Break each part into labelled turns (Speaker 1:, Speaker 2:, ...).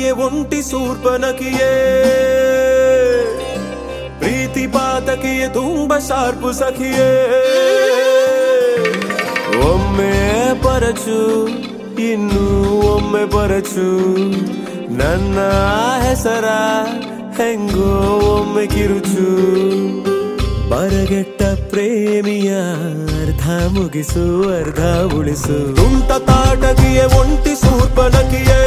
Speaker 1: ತಾಟಕಿಯೇ ಒಂಟಿ ಸೂರ್ಪನಕಿಯೇ ಪ್ರೀತಿ ಪಾತಕಿಯೇ ತುಂಬ ಶಾರ್ಪು ಸಖಿಯೇ ಒಮ್ಮೆ ಪರಚು ಇನ್ನು ಒಮ್ಮೆ ಪರಚು ನನ್ನ ಹೆಸರ ಹೆಂಗೋ ಒಮ್ಮೆ ಕಿರುಚು ಬರಗೆಟ್ಟ ಪ್ರೇಮಿಯ ಅರ್ಧ ಮುಗಿಸು ಅರ್ಧ ಉಳಿಸು ತುಂಟ ತಾಟಕಿಯೇ ಒಂಟಿ ಸೂರ್ಪನಕಿಯೇ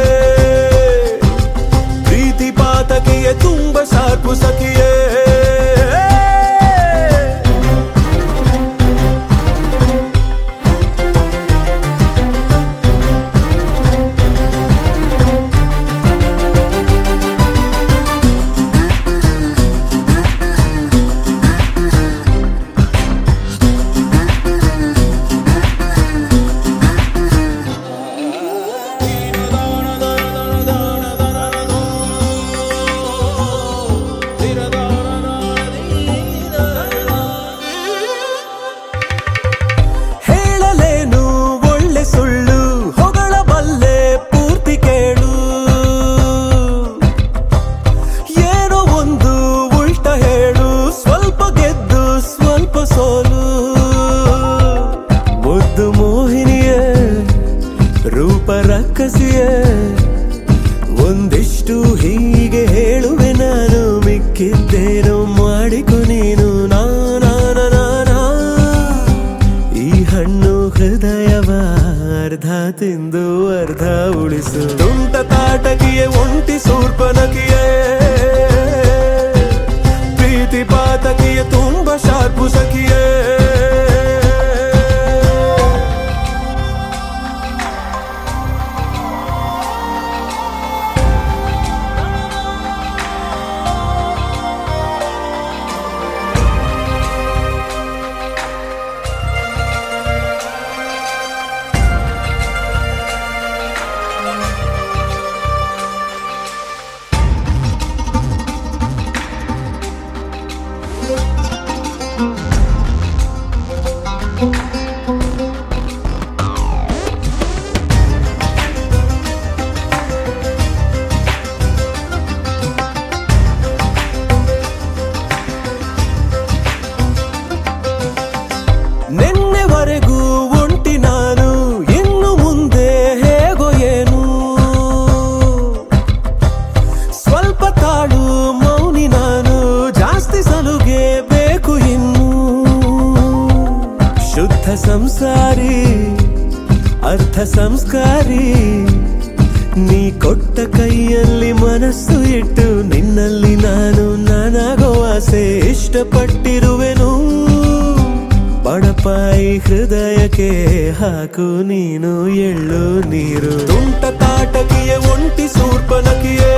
Speaker 1: ಪ್ರೀತಿ ಪಾತಕಿಯೇ ತುಂಬ ಶಾರ್ಪು ಸಖಿಯೇ ಹೇಳಲೇನು ಒಳ್ಳೆ ಸುಳ್ಳು ಹೊಗಳಬಲ್ಲೆ ಪೂರ್ತಿ ಕೇಳು ಏನೋ ಒಂದು ಉಲ್ಟ ಹೇಳು ಸ್ವಲ್ಪ ಗೆದ್ದು ಸ್ವಲ್ಪ ಸೋಲು ಮುದ್ದು ಮೋಹಿನಿಯೇ ರೂಪ ರಕ್ಕಸಿಯೇ ಒಂದಿಷ್ಟು ಹೀಗೆ ಹೇಳುವೆ ನಾನು ಮಿಕ್ಕಿದ್ದೇನು ಮಾಡಿಕೊ ನೀನು ನಾನಾ ಈ ಹಣ್ಣು ಹೃದಯವ ಅರ್ಧ ತಿಂದು ಅರ್ಧ ಉಳಿಸು ತುಂಟ ತಾಟಕಿಯೇ ಒಂಟಿ ಸೂರ್ಪನಕಿಯೇ ಪ್ರೀತಿ ಪಾತಕಿಯೇ ತುಂಬ ಶಾರ್ಪು ಸಖಿಯೇ ನಿನ್ನೆವರೆಗೂ ಒಂಟಿ ನಾನು ಇನ್ನು ಮುಂದೆ ಹೇಗೋ ಏನು ಸ್ವಲ್ಪ ತಾಳು ಮೌನಿ ನಾನು ಜಾಸ್ತಿ ಸಲುಗೆ ಬೇಕು ಇನ್ನು ಶುದ್ಧ ಸಂಸಾರಿ ಅರ್ಥ ಸಂಸ್ಕಾರಿ ನೀ ಕೊಟ್ಟ ಕೈಯಲ್ಲಿ ಮನಸ್ಸು ಇಟ್ಟು ನಿನ್ನಲ್ಲಿ ನಾನು ನಾನಾಗೋ ಆಸೆ ಇಷ್ಟಪಟ್ಟಿರುವೆನು ಬಡಪಾಯಿ ಹೃದಯಕ್ಕೆ ಹಾಕು ನೀನು ಎಳ್ಳು ನೀರು ತುಂಟ ತಾಟಕಿಯೇ ಒಂಟಿ ಸೂರ್ಪನಕಿಯೇ